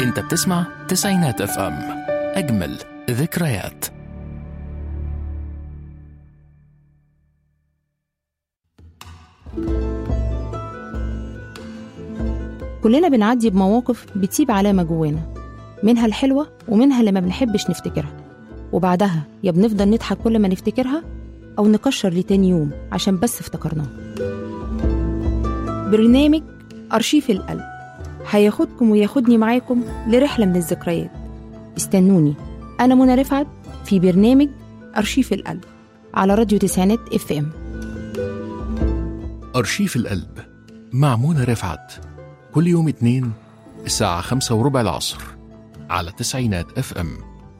انت بتسمع تسعينات اف ام اجمل ذكريات كلنا بنعدي بمواقف بتسيب علامة جوانا منها الحلوة ومنها اللي ما بنحبش نفتكرها وبعدها يا بنفضل نضحك كل ما نفتكرها أو نكشر لتاني يوم عشان بس افتكرناها برنامج أرشيف القلب هياخدكم وياخدني معاكم لرحلة من الذكريات استنوني أنا منى رفعت في برنامج أرشيف القلب على راديو تسعينات اف ام أرشيف القلب مع منى رفعت كل يوم اتنين الساعة خمسة وربع العصر على تسعينات اف ام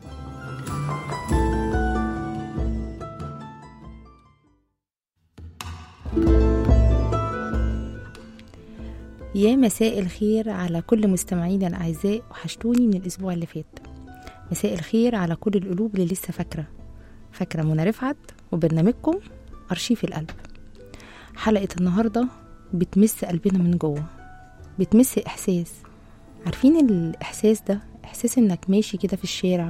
يا مساء الخير على كل مستمعينا الأعزاء وحشتوني من الأسبوع اللي فات مساء الخير على كل القلوب اللي لسه فاكرة فاكرة منى رفعت وبرنامجكم أرشيف القلب حلقة النهاردة بتمس قلبنا من جوه بتمس إحساس عارفين الإحساس ده إحساس إنك ماشي كده في الشارع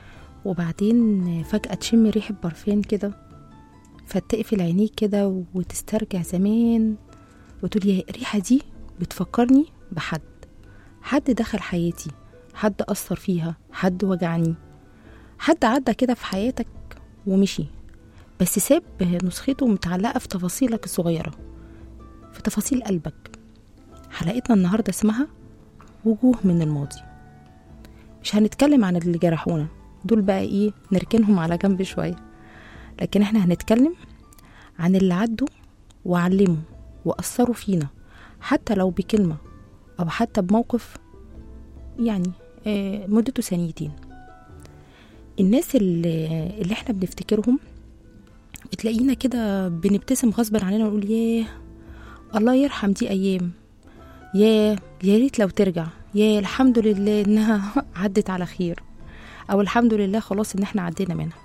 وبعدين فجأة تشم ريحة برفان كده فتقفل عينيك كده وتسترجع زمان وتقول يا الريحة دي بتفكرني بحد حد دخل حياتي حد أثر فيها حد وجعني حد عدى كده في حياتك ومشي بس ساب نسخته متعلقة في تفاصيلك الصغيرة في تفاصيل قلبك حلقتنا النهاردة اسمها وجوه من الماضي مش هنتكلم عن اللي جرحونا دول بقى ايه نركنهم على جنب شوية لكن احنا هنتكلم عن اللي عدوا وعلموا وأثروا فينا حتى لو بكلمة أو حتى بموقف يعني آه، مدته ثانيتين الناس اللي, اللي احنا بنفتكرهم تلاقينا كده بنبتسم غصبا عننا ونقول ياه الله يرحم دي أيام ياه يا ريت لو ترجع يا الحمد لله إنها عدت على خير أو الحمد لله خلاص إن احنا عدينا منها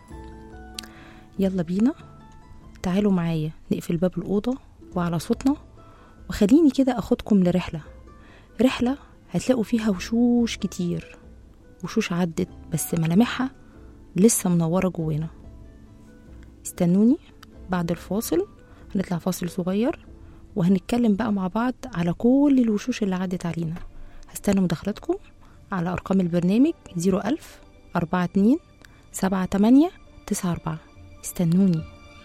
يلا بينا تعالوا معايا نقفل باب الأوضة وعلى صوتنا وخليني كده أخدكم لرحلة رحلة هتلاقوا فيها وشوش كتير وشوش عدت بس ملامحها لسه منورة جوانا استنوني بعد الفاصل هنطلع فاصل صغير وهنتكلم بقى مع بعض على كل الوشوش اللي عدت علينا هستنى مداخلاتكم على أرقام البرنامج 01000 42 78 94 استنوني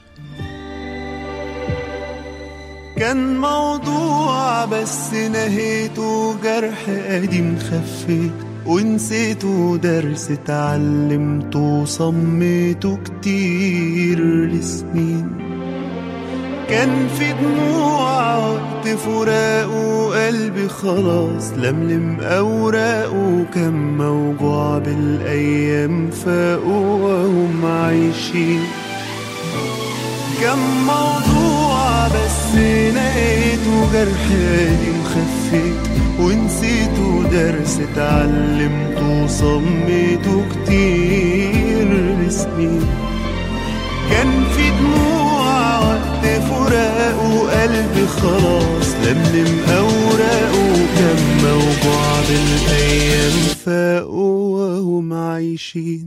كان موضوع بس نهيته جرح قديم خفيت ونسيته درس اتعلمته صميته كتير لسنين كان في دموع وقت فراقه قلبي خلاص لملم أوراقه كان موجوع بالأيام فاقوا وهم عايشين كم موضوع بس لقيته جرح قديم خفيت ونسيته درس اتعلمته صميته كتير لسنين كان في دموع وقت فراقه قلبي خلاص لملم أوراقه كان موجوع بالأيام فاقوا وهم عايشين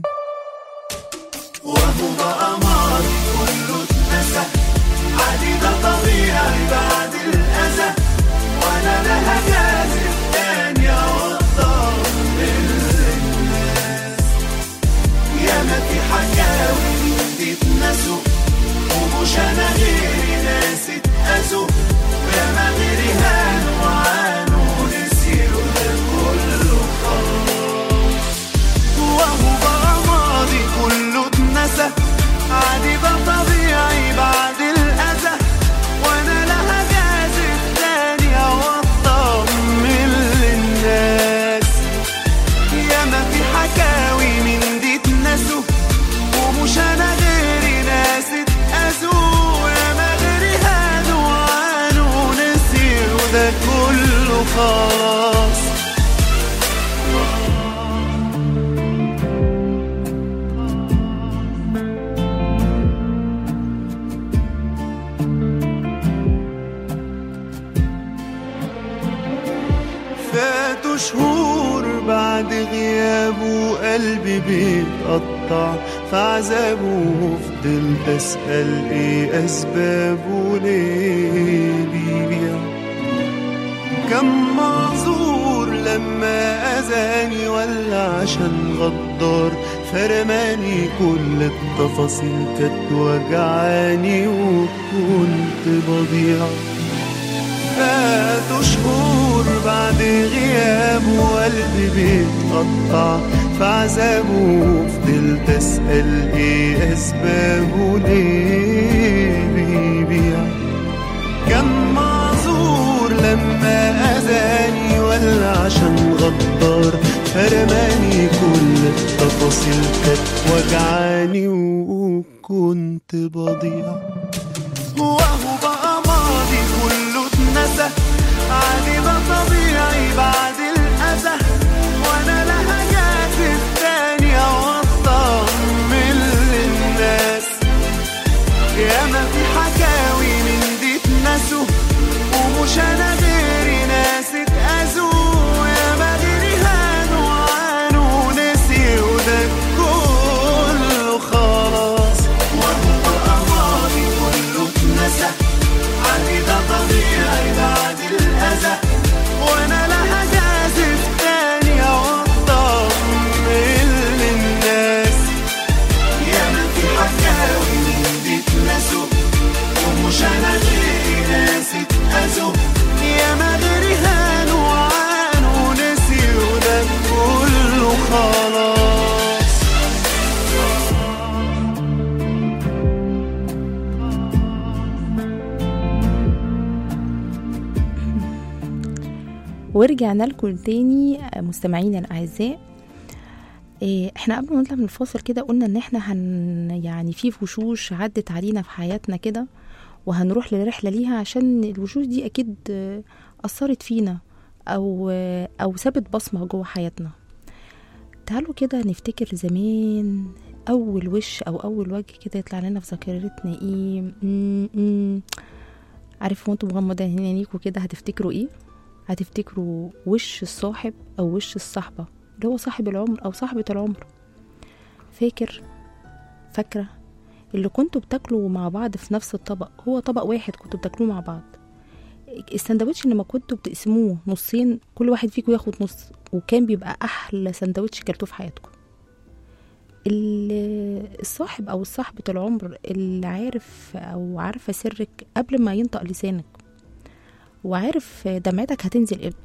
وهو بقى ماضي كله اتنسى عادي ده طبيعي بعد الأذى وأنا لا هجازف تاني أوضح للناس ياما في حكاوي تتنسوا ومش أنا غيري ناس اتأذوا وياما غيري هانوا وعانوا نسيوا ده كله خلاص وهو بقى ماضي كله اتنسى عادي ده طبيعي بعد الأذى وأنا لا هجازف تاني أو أطمن للناس ياما في حكاوي من دي اتنسوا ومش أنا غيري ناس اتأذوا ياما غيري هانوا وعانوا نسيوا ده كله خلاص فاتوا شهور بعد غيابه قلبي بيتقطع في عذابه وفضلت أسأل إيه أسبابه ليه بيبيع كم معذور لما أذاني ولا عشان غدار فرماني كل التفاصيل كانت وجعاني وكنت بضيع فاتوا شهور بعد غيابه وقلبي بيتقطع في عذابه وفضلت أسأل إيه أسبابه ليه بيبيع كم معذور لما أذاني ولا عشان غدار فرماني كل التفاصيل كانت وجعاني وكنت بضيع وهو بقى ماضي كله اتنسى عادي ده طبيعي بعد الأذى وأنا لا هجازف تاني أو أطمن للناس ياما في حكاوي من دي اتنسوا ومش انا غيري ناس اتأذوا ياما غيري هانوا عانوا نسي وده كله خلاص وهو أماضي كله اتنسى عادي ده طبيعي بعد الأذى وأنا لا هجازف تاني أو أطمن للناس ياما في حكاوي من دي اتنسوا ومش انا غيري ناس اتأذوا ياما غيري هانوا وعانوا نسيوا ده كله خلاص ورجعنا لكم تاني مستمعينا الاعزاء إيه، احنا قبل ما نطلع من الفاصل كده قلنا ان احنا هن يعني في وشوش عدت علينا في حياتنا كده وهنروح لرحله ليها عشان الوشوش دي اكيد آه، اثرت فينا او آه، او سابت بصمه جوه حياتنا تعالوا كده نفتكر زمان اول وش او اول وجه كده يطلع لنا في ذاكرتنا ايه م- م. عارف وانتم مغمضين عينيكوا كده هتفتكروا ايه هتفتكروا وش الصاحب او وش الصاحبه اللي هو صاحب العمر او صاحبه العمر فاكر فاكره اللي كنتوا بتاكلوا مع بعض في نفس الطبق هو طبق واحد كنتوا بتاكلوه مع بعض السندوتش لما كنتوا بتقسموه نصين كل واحد فيكم ياخد نص وكان بيبقى احلى سندوتش كلتوه في حياتكم ال- الصاحب او صاحبة العمر اللي عارف او عارفة سرك قبل ما ينطق لسانك وعارف دمعتك هتنزل امتى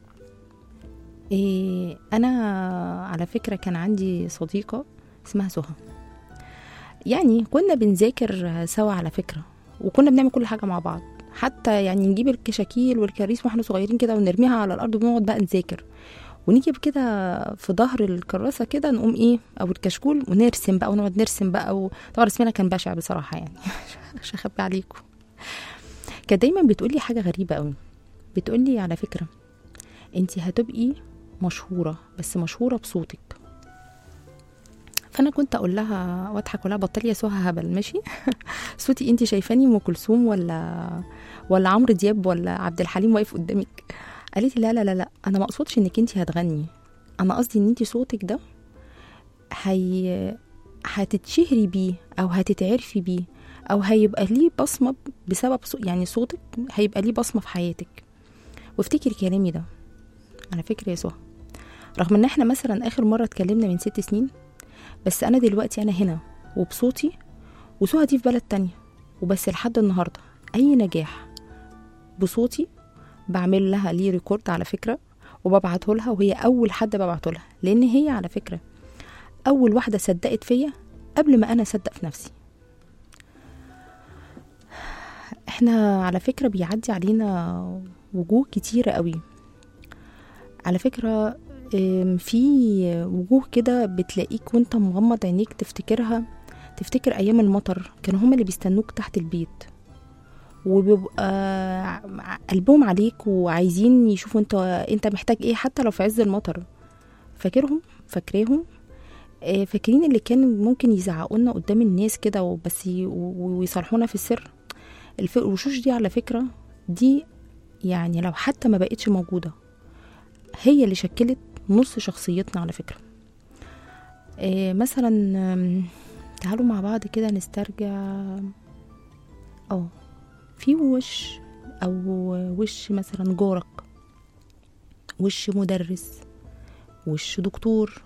إيه انا على فكرة كان عندي صديقة اسمها سهى يعني كنا بنذاكر سوا على فكرة وكنا بنعمل كل حاجة مع بعض حتى يعني نجيب الكشاكيل والكراريس واحنا صغيرين كده ونرميها على الارض ونقعد بقى نذاكر ونيجي كده في ظهر الكراسه كده نقوم ايه او الكشكول ونرسم بقى ونقعد نرسم بقى وطبعا رسمنا كان بشع بصراحه يعني مش هخبي عليكم كانت دايما بتقولي حاجه غريبه قوي بتقولي على فكره انت هتبقي مشهوره بس مشهوره بصوتك فانا كنت اقول لها واضحك اقول لها بطلي يا سهى هبل ماشي صوتي انت شايفاني ام كلثوم ولا ولا عمرو دياب ولا عبد الحليم واقف قدامك قالت لي لا لا لا لا انا ما اقصدش انك انت هتغني انا قصدي ان انت صوتك ده هي هتتشهري بيه او هتتعرفي بيه او هيبقى ليه بصمه بسبب صو... يعني صوتك هيبقى ليه بصمه في حياتك وافتكري كلامي ده على فكره يا سهى رغم ان احنا مثلا اخر مره اتكلمنا من ست سنين بس انا دلوقتي انا هنا وبصوتي وسهى دي في بلد تانية وبس لحد النهارده اي نجاح بصوتي بعمل لها ليه ريكورد على فكره وببعته لها وهي اول حد ببعته لها لان هي على فكره اول واحده صدقت فيا قبل ما انا اصدق في نفسي احنا على فكره بيعدي علينا وجوه كتيره قوي على فكره ام، في وجوه كده بتلاقيك وانت مغمض عينيك تفتكرها تفتكر ايام المطر كانوا هما اللي بيستنوك تحت البيت وبيبقى ع- قلبهم عليك وعايزين يشوفوا انت انت محتاج ايه حتى لو في عز المطر فاكرهم فاكراهم آه، فاكرين اللي كان ممكن يزعقوا لنا قدام الناس كده وبس ي- و- ويصالحونا في السر الف- الوشوش دي على فكرة دي يعني لو حتى ما بقتش موجودة هي اللي شكلت نص شخصيتنا على فكرة إيه مثلا آم، تعالوا مع بعض كده نسترجع اه في وش او وش مثلا جارك وش مدرس وش دكتور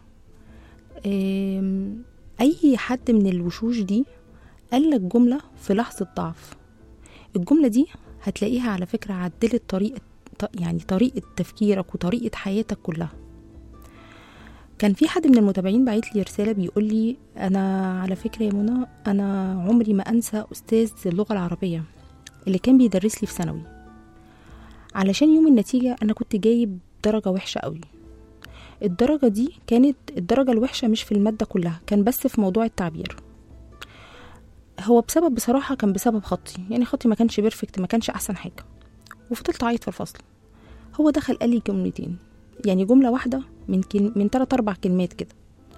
آم، اي حد من الوشوش دي قال لك جمله في لحظه ضعف الجمله دي هتلاقيها على فكره عدلت طريقه ط- يعني طريقه تفكيرك وطريقه حياتك كلها كان في حد من المتابعين بعت لي رساله بيقول لي انا على فكره يا منى انا عمري ما انسى استاذ اللغه العربيه اللي كان بيدرس لي في ثانوي علشان يوم النتيجه انا كنت جايب درجه وحشه قوي الدرجه دي كانت الدرجه الوحشه مش في الماده كلها كان بس في موضوع التعبير هو بسبب بصراحه كان بسبب خطي يعني خطي ما كانش بيرفكت ما كانش احسن حاجه وفضلت اعيط في الفصل هو دخل قال لي جملتين يعني جمله واحده من كل... من ثلاث اربع كلمات كده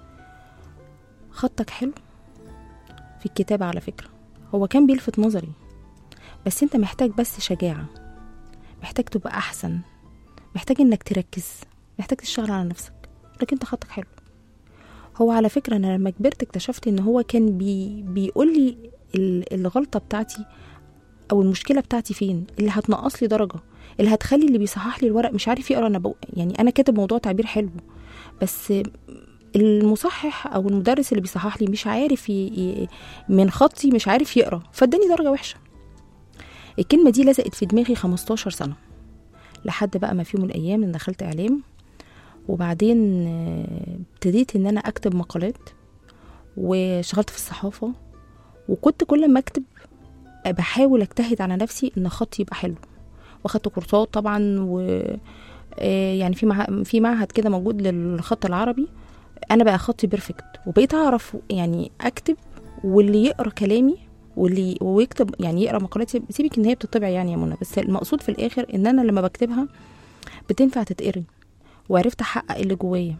خطك حلو في الكتابه على فكره هو كان بيلفت نظري بس انت محتاج بس شجاعه محتاج تبقى احسن محتاج انك تركز محتاج تشتغل على نفسك لكن انت خطك حلو هو على فكره انا لما كبرت اكتشفت ان هو كان بي بيقول لي ال- الغلطه بتاعتي او المشكله بتاعتي فين اللي هتنقص لي درجه اللي هتخلي اللي بيصحح لي الورق مش عارف يقرا انا بقول يعني انا كاتب موضوع تعبير حلو بس المصحح او المدرس اللي بيصحح لي مش عارف ي... ي... من خطي مش عارف يقرا فاداني درجه وحشه الكلمه دي لزقت في دماغي 15 سنه لحد بقى ما في يوم من الايام ان دخلت اعلام وبعدين آه، ابتديت ان انا اكتب مقالات واشتغلت في الصحافه وكنت كل ما اكتب بحاول اجتهد على نفسي ان خطي يبقى حلو واخدت كورسات طبعا و آه، يعني في مع... في معهد كده موجود للخط العربي انا بقى خطي بيرفكت وبقيت اعرف يعني اكتب واللي يقرا كلامي واللي ويكتب يعني يقرا مقالات سيب- سيبك ان هي بتطبع يعني يا منى بس المقصود في الاخر ان انا لما بكتبها بتنفع تتقري وعرفت احقق اللي جوايا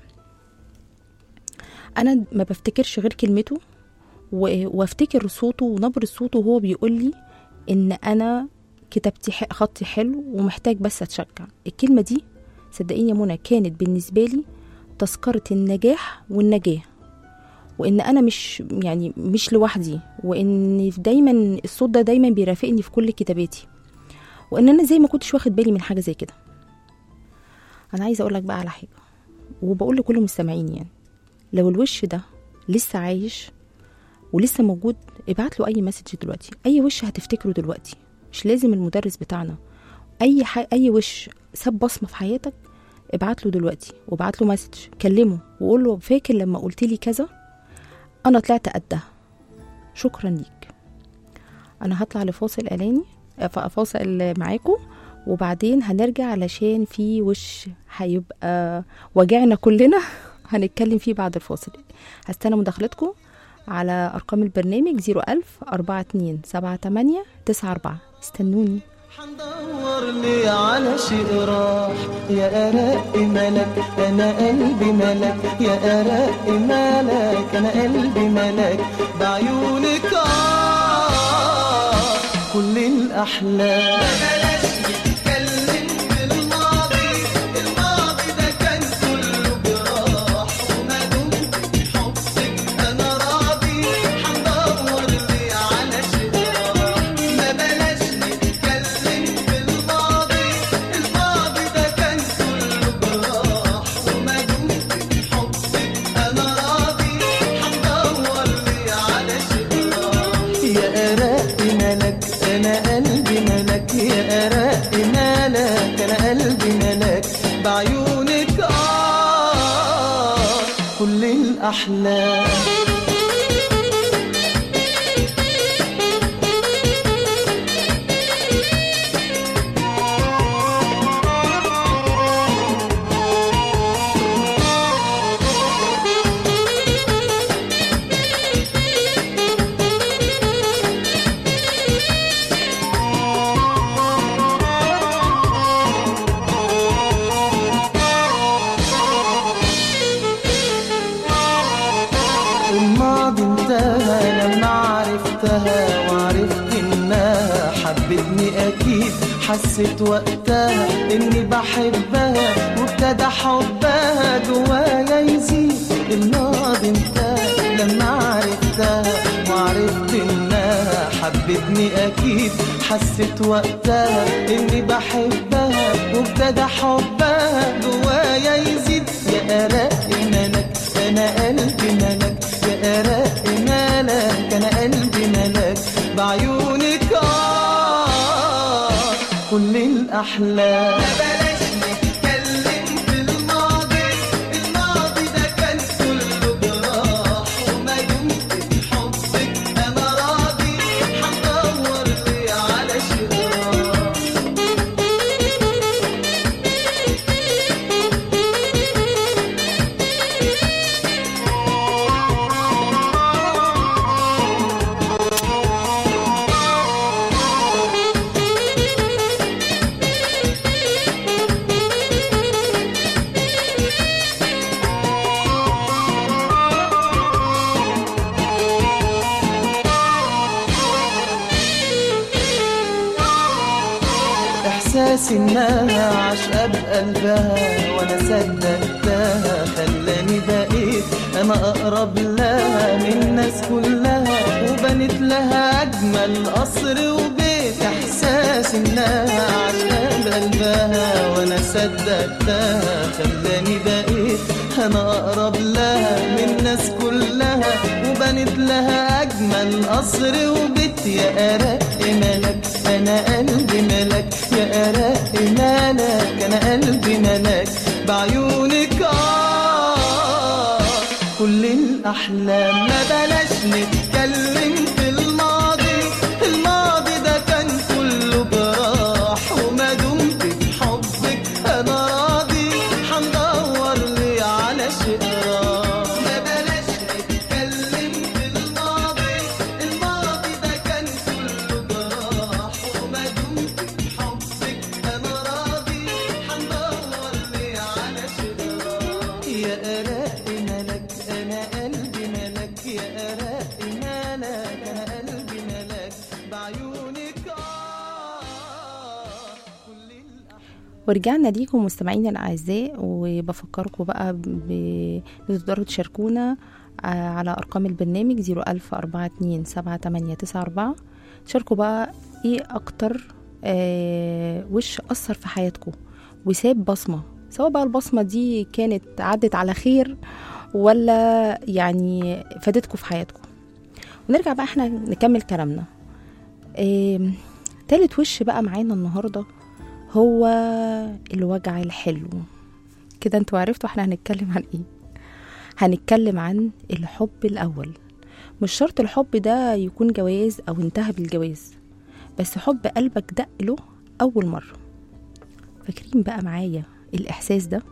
انا ما بفتكرش غير كلمته و- وافتكر صوته ونبرة صوته وهو بيقول لي ان انا كتابتي ح- خطي حلو ومحتاج بس اتشجع الكلمه دي صدقيني يا منى كانت بالنسبه لي تذكره النجاح والنجاه وان انا مش يعني مش لوحدي وان دايما الصوت ده دايما بيرافقني في كل كتاباتي وان انا زي ما كنتش واخد بالي من حاجه زي كده انا عايزه اقول لك بقى على حاجه وبقول لكل مستمعين يعني لو الوش ده لسه عايش ولسه موجود ابعت له اي مسج دلوقتي اي وش هتفتكره دلوقتي مش لازم المدرس بتاعنا اي ح... اي وش ساب بصمه في حياتك ابعت له دلوقتي وابعت له مسج كلمه وقول له فاكر لما قلت لي كذا انا طلعت قدها شكرا ليك انا هطلع لفاصل اعلاني ف- فاصل معاكم وبعدين هنرجع علشان في وش هيبقى وجعنا كلنا هنتكلم فيه بعد الفاصل هستنى مداخلتكم على أرقام البرنامج 01000 42 78 94 استنوني حندور لي على شيء راح يا أرق ملك أنا قلبي ملك يا أرق ملك أنا قلبي ملك بعيونك آه كل الأحلام بلاش نتكلم بالماضي الماضي ده كان كله جراح وما دمت بحبك أنا راضي حندور لي على شيء راح ما بلاش نتكلم بالماضي الماضي ده كان كله جراح وما دمت بحبك أنا راضي حندور لي على شيء راح يا أرق ملك أنا قلبي ملك يا أرق ملك أنا قلبي ملك بعيونك آه كل الأحلام الماضي انتهى لما عرفتها وعرفت انها حبتني اكيد حسيت وقتها اني بحبها وابتديت وابتدى حبها جوايا يزيد الماضي انتهى لما عرفتها وعرفت انها حبتني اكيد حسيت وقتها اني بحبها وابتدى حبها جوايا يزيد يا ارق ملك انا قلبي ملك يا ارق ملك انا قلبي ملك بعيونك آه كل الاحلام بلاش نتكلم في الماضي الماضي ده كان كله جراح وما دمت في حبك انا راضي هدور لي على شراح احساس انها عشقة بقلبها وانا صدقتها خلاني بقيت انا اقرب لها من الناس كلها وبنت لها اجمل قصر وبيت احساس انها عشقة بقلبها وانا صدقتها خلاني بقيت انا اقرب لها من الناس كلها وبنت لها اجمل قصر وبيت يا ارق ملك انا قلبي ملك يا ارق ملك انا قلبي ملك بعيونك آه كل الاحلام ما بلاش نتكلم في الماضي الماضي ده كان كله جراح وما دمت في حبك انا راضي هندور لي على شيء راح ما بلاش نتكلم في الماضي الماضي ده كان كله جراح وما دمت في حبك انا راضي هندور لي على شيء راح يا أراء ملك أنا قلبي ملك يا أراء ملك أنا قلبي ملك بعيونك آه كل الأحلام ورجعنا ليكم مستمعينا الاعزاء وبفكركم بقى ب- بتقدروا تشاركونا ع- على ارقام البرنامج 010427894 شاركوا بقى ايه اكتر آه وش اثر في حياتكم وساب بصمه سواء بقى البصمه دي كانت عدت على خير ولا يعني فادتكم في حياتكم ونرجع بقى احنا نكمل كلامنا آه تالت وش بقى معانا النهارده هو الوجع الحلو كده انتوا عرفتوا احنا هنتكلم عن ايه هنتكلم عن الحب الاول مش شرط الحب ده يكون جواز او انتهى بالجواز بس حب قلبك دق له اول مره فاكرين بقى معايا الاحساس ده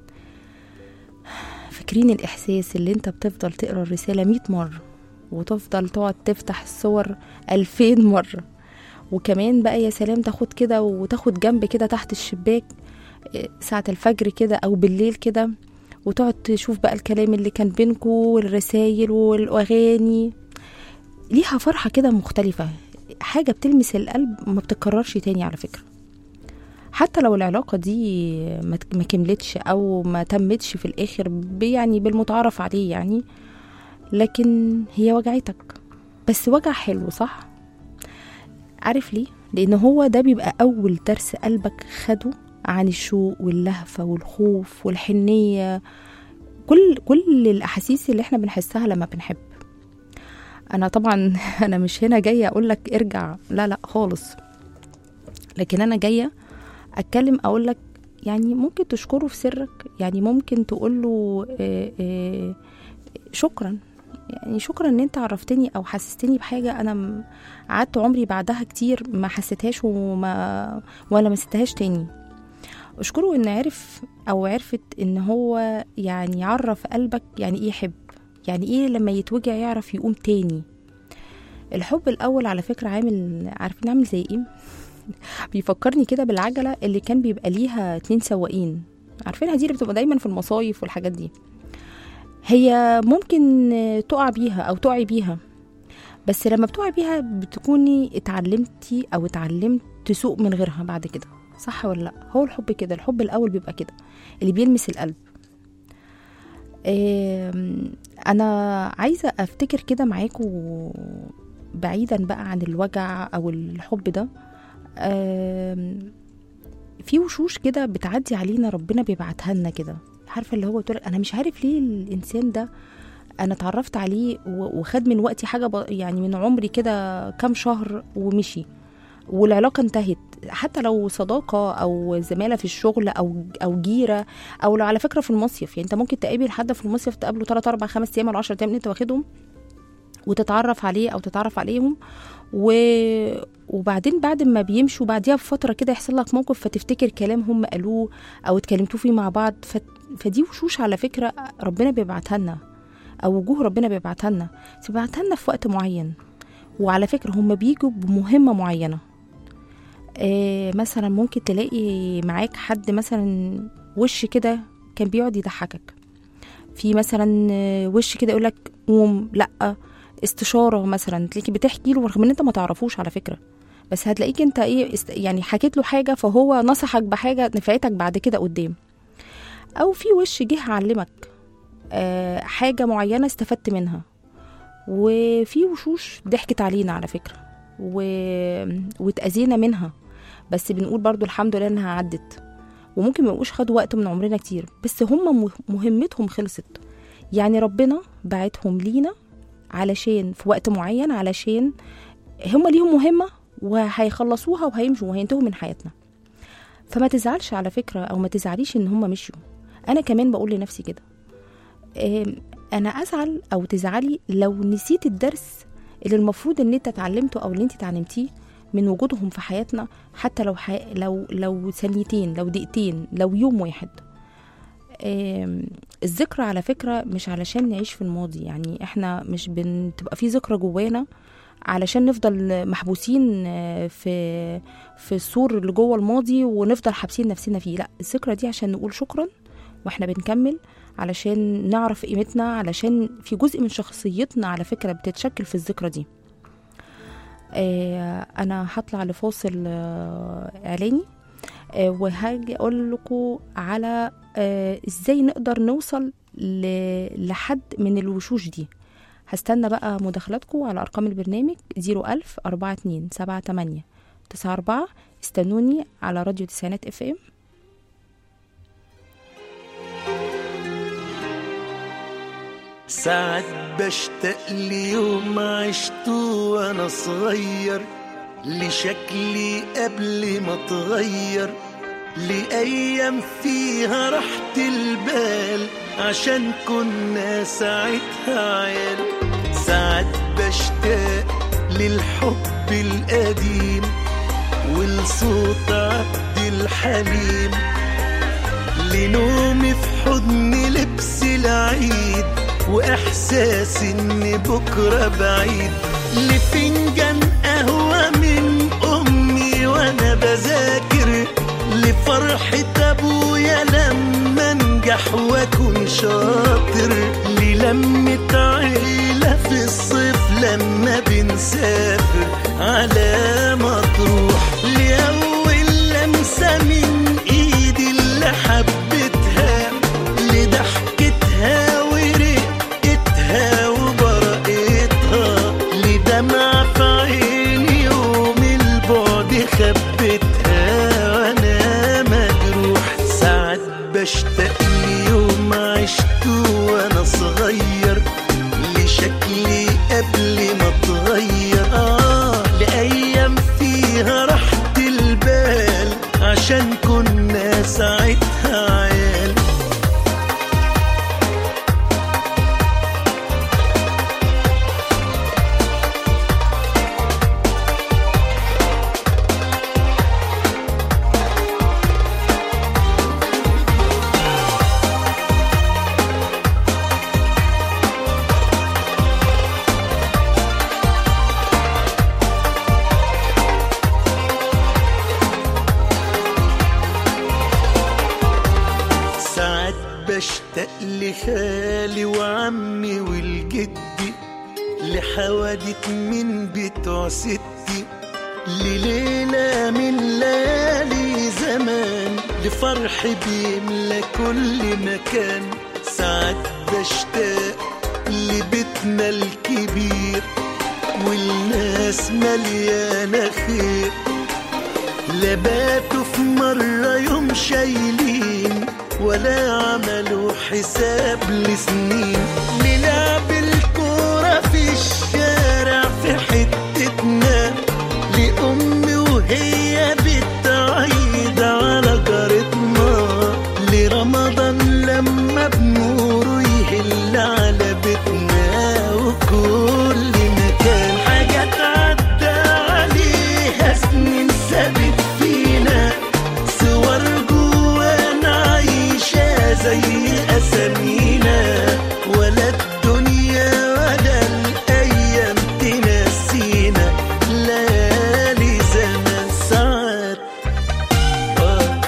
فاكرين الاحساس اللي انت بتفضل تقرا الرساله مئة مره وتفضل تقعد تفتح الصور ألفين مرة وكمان بقى يا سلام تاخد كده وتاخد جنب كده تحت الشباك إيه، ساعة الفجر كده أو بالليل كده وتقعد تشوف بقى الكلام اللي كان بينكو والرسايل والأغاني ليها فرحة كده مختلفة حاجة بتلمس القلب ما بتتكررش تاني على فكرة حتى لو العلاقة دي ما ت- ما كملتش أو ما تمتش في الآخر ب- يعني بالمتعارف عليه يعني لكن هي وجعتك بس وجع حلو صح؟ عارف ليه؟ لأن هو ده بيبقى أول درس قلبك خده عن الشوق واللهفة والخوف والحنية كل كل الأحاسيس اللي احنا بنحسها لما بنحب أنا طبعا أنا مش هنا جاية أقول لك ارجع لا لا خالص لكن أنا جاية أتكلم أقول لك يعني ممكن تشكره في سرك يعني ممكن تقول له آه، آه، شكرا يعني شكرا ان انت عرفتني او حسستني بحاجه انا م- قعدت عمري بعدها كتير ما حسيتهاش وما ولا مسيتهاش تاني اشكره ان عرف او عرفت ان هو يعني يعرف قلبك يعني ايه يحب يعني ايه لما يتوجع يعرف يقوم تاني الحب الاول على فكره عامل عارفين عامل زي ايه بيفكرني كده بالعجله اللي كان بيبقى ليها اتنين سواقين عارفينها دي اللي بتبقى دايما في المصايف والحاجات دي هي ممكن تقع بيها او تقعي بيها بس لما بتقعي بيها بتكوني اتعلمتي او اتعلمت تسوق من غيرها بعد كده صح ولا لا هو الحب كده الحب الاول بيبقى كده اللي بيلمس القلب آم، انا عايزه افتكر كده معاكم بعيدا بقى عن الوجع او الحب ده آم، في وشوش كده بتعدي علينا ربنا بيبعتها لنا كده عارفه اللي هو تقول انا مش عارف ليه الانسان ده انا اتعرفت عليه و- وخد من وقتي حاجه ب... يعني من عمري كده كام شهر ومشي والعلاقه انتهت حتى لو صداقه او زماله في الشغل او او جيره او لو على فكره في المصيف يعني انت ممكن تقابل حد في المصيف تقابله 3 4 5 ايام ولا 10 ايام انت واخدهم وتتعرف عليه او تتعرف عليهم و... وبعدين بعد ما بيمشوا بعديها بفتره كده يحصل لك موقف فتفتكر كلام هم قالوه او اتكلمتوا فيه مع بعض ف... فدي وشوش على فكره ربنا بيبعتها لنا او وجوه ربنا بيبعتها لنا بس بيبعتها لنا في وقت معين وعلى فكره هم بيجوا بمهمه معينه آه مثلا ممكن تلاقي معاك حد مثلا وش كده كان بيقعد يضحكك في مثلا آه، وش كده يقولك قوم لا استشاره مثلا تلاقيكي بتحكي له رغم ان انت ما تعرفوش على فكره بس هتلاقيك انت ايه است... يعني حكيت له حاجه فهو نصحك بحاجه نفعتك بعد كده قدام او في وش جه علمك آه حاجه معينه استفدت منها وفي وشوش ضحكت علينا على فكره و... واتأذينا منها بس بنقول برضو الحمد لله انها عدت وممكن ما يبقوش خدوا وقت من عمرنا كتير بس هم مه- مهمتهم خلصت يعني ربنا بعتهم لينا علشان في وقت معين علشان هم ليهم مهمة وهيخلصوها وهيمشوا وهينتهوا من حياتنا فما تزعلش على فكرة أو ما تزعليش إن هم مشيوا أنا كمان بقول لنفسي كده آم، أنا أزعل أو تزعلي لو نسيت الدرس اللي المفروض إن أنت اتعلمته أو اللي أنت اتعلمتيه من وجودهم في حياتنا حتى لو حي... لو لو ثانيتين لو دقيقتين لو يوم واحد آم، الذكرى على فكرة مش علشان نعيش في الماضي يعني احنا مش بتبقى في ذكرى جوانا علشان نفضل محبوسين آه، في في السور اللي جوه الماضي ونفضل حابسين نفسنا فيه لا الذكرى دي عشان نقول شكرا واحنا بنكمل علشان نعرف قيمتنا علشان في جزء من شخصيتنا على فكرة بتتشكل في الذكرى دي آه، انا هطلع لفاصل آه، اعلاني آه، وهاجي اقول لكم على آه، ازاي نقدر نوصل ل- لحد من الوشوش دي هستنى بقى مداخلاتكم على ارقام البرنامج 01000 42 78 94 استنوني على راديو تسعينات اف ام ساعات بشتاق ليوم عشته وانا صغير لشكلي قبل ما اتغير لأيام فيها راحة البال عشان كنا ساعتها عيال ساعات بشتاق للحب القديم ولصوت عبد الحليم لنومي في حضن لبس العيد واحساس ان بكره بعيد لفنجان قهوه من امي وانا بذاكر لفرحه ابويا لما انجح واكون شاطر للمه عيله في الصيف لما بنسافر على مطروح لاول لمسه من ايدي اللي حبيتها لضحكتها ورقتها وبرقتها لدمع في عيني يوم البعد خبتها وانا مجروح ساعات بشتاق ليوم عشته وانا صغير لشكلي قبل ما اتغير اه لايام فيها راحة البال عشان كنا ساعتها عيال ساعات بشتاق لخالي وعمي والجدي لحوادث من بتوع ستي لليلة من ليالي زمان لفرح بيملى كل مكان ساعات بشتاق لبيتنا الكبير والناس مليانة خير لا باتوا في مرة يوم شايلين ولا عملوا حساب لسنين نلعب الكورة في الشارع في حتتنا لأمي وهي بتعيد على جارتنا لرمضان لما بنوره يهل على بيتنا وكل مكان حاجات عدى عليها سنين سابت فينا صور جوانا عايشة زي أسامينا ولا الدنيا ولا الأيام تنسينا ليالي زمان ساعات آه،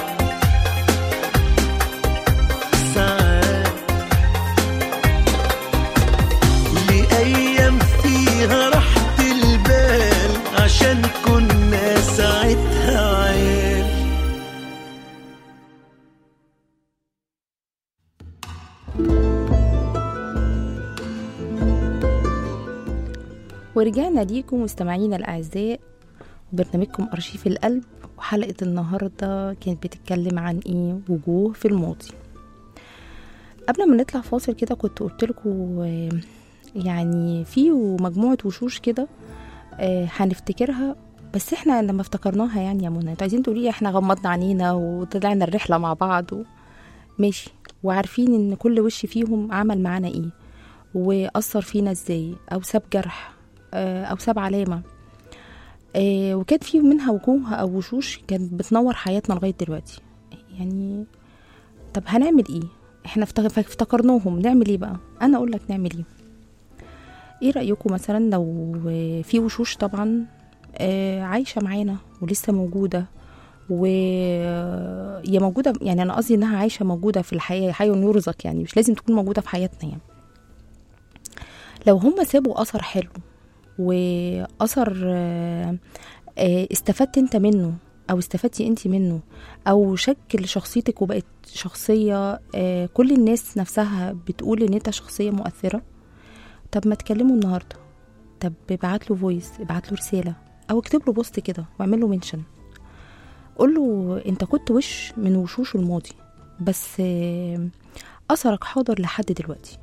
ساعات لأيام فيها راحة البال عشان كنا ساعتها عيال ورجعنا ليكم مستمعينا الأعزاء وبرنامجكم أرشيف القلب وحلقة النهاردة كانت بتتكلم عن إيه وجوه في الماضي قبل ما نطلع فاصل كده كنت قلت لكم يعني في مجموعة وشوش كده آه، هنفتكرها بس احنا لما افتكرناها يعني يا منى انتوا عايزين تقولي احنا غمضنا عينينا وطلعنا الرحلة مع بعض و... ماشي وعارفين ان كل وش فيهم عمل معانا ايه وأثر فينا ازاي او ساب جرح آه، او ساب علامة آه، وكان في منها وجوه او وشوش كانت بتنور حياتنا لغاية دلوقتي يعني طب هنعمل ايه احنا افتك- افتكرناهم نعمل ايه بقى انا اقول لك نعمل ايه ايه رايكم مثلا لو آه، في وشوش طبعا آه، عايشه معانا ولسه موجوده و هي موجوده يعني انا قصدي انها عايشه موجوده في الحياه حي يرزق يعني مش لازم تكون موجوده في حياتنا يعني لو هم سابوا اثر حلو واثر آه، آه، استفدت انت منه او استفدتي انت منه او شكل شخصيتك وبقت شخصيه آه، كل الناس نفسها بتقول ان انت شخصيه مؤثره طب ما تكلمه النهارده طب ابعت له فويس ابعت له رساله او اكتب له بوست كده واعمل له منشن قول له انت كنت وش من وشوش الماضي بس آه، اثرك حاضر لحد دلوقتي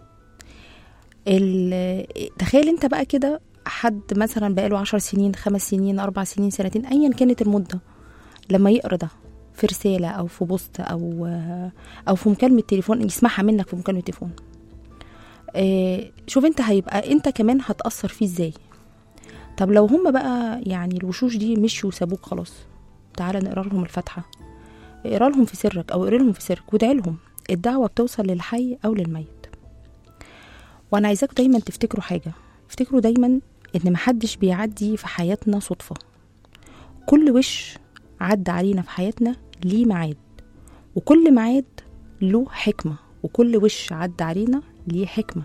ال- تخيل انت بقى كده حد مثلا بقاله عشر سنين خمس سنين اربع سنين سنتين ايا كانت المده لما يقرا ده في رساله او في بوست او او في مكالمه تليفون يسمعها منك في مكالمه تليفون آه، شوف انت هيبقى انت كمان هتاثر فيه ازاي طب لو هم بقى يعني الوشوش دي مشوا وسابوك خلاص تعالى نقرا لهم الفاتحه اقرا لهم في سرك او اقرا لهم في سرك وادعي لهم الدعوه بتوصل للحي او للميت وانا عايزاكم دايما تفتكروا حاجه افتكروا دايما ان محدش بيعدي في حياتنا صدفه كل وش عدى علينا في حياتنا ليه ميعاد وكل ميعاد له حكمه وكل وش عدى علينا ليه حكمه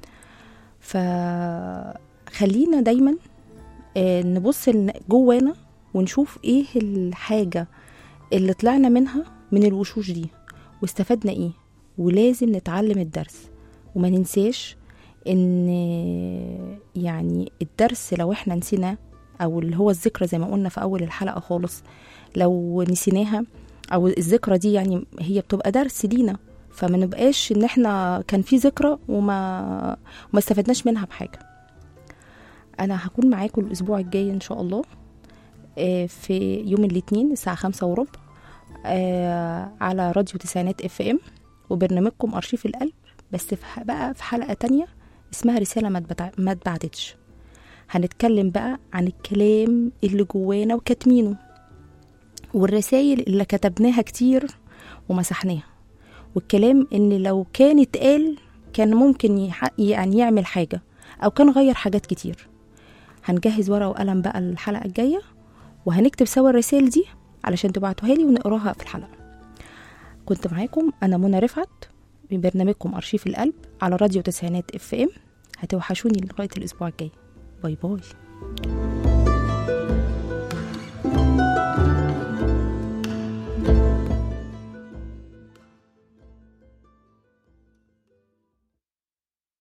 فخلينا دايما آه، نبص لن- جوانا ونشوف ايه الحاجه اللي طلعنا منها من الوشوش دي واستفدنا ايه ولازم نتعلم الدرس وما ننساش ان يعني الدرس لو احنا نسيناه او اللي هو الذكرى زي ما قلنا في اول الحلقه خالص لو نسيناها او الذكرى دي يعني هي بتبقى درس لينا فما نبقاش ان احنا كان في ذكرى وما وما استفدناش منها بحاجه انا هكون معاكم الاسبوع الجاي ان شاء الله آه، في يوم الاثنين الساعه خمسة وربع آه، على راديو تسعينات اف ام وبرنامجكم ارشيف القلب بس في ح- بقى في حلقه تانية اسمها رساله ما اتبتع- ما اتبعتتش هنتكلم بقى عن الكلام اللي جوانا وكاتمينه والرسائل اللي كتبناها كتير ومسحناها والكلام اللي لو كان اتقال كان ممكن يح- يعني يعمل حاجة أو كان غير حاجات كتير هنجهز ورقة وقلم بقى الحلقة الجاية وهنكتب سوا الرسائل دي علشان تبعتوها لي ونقراها في الحلقة كنت معاكم أنا منى رفعت من برنامجكم أرشيف القلب على راديو تسعينات اف ام هتوحشوني لغاية الأسبوع الجاي باي باي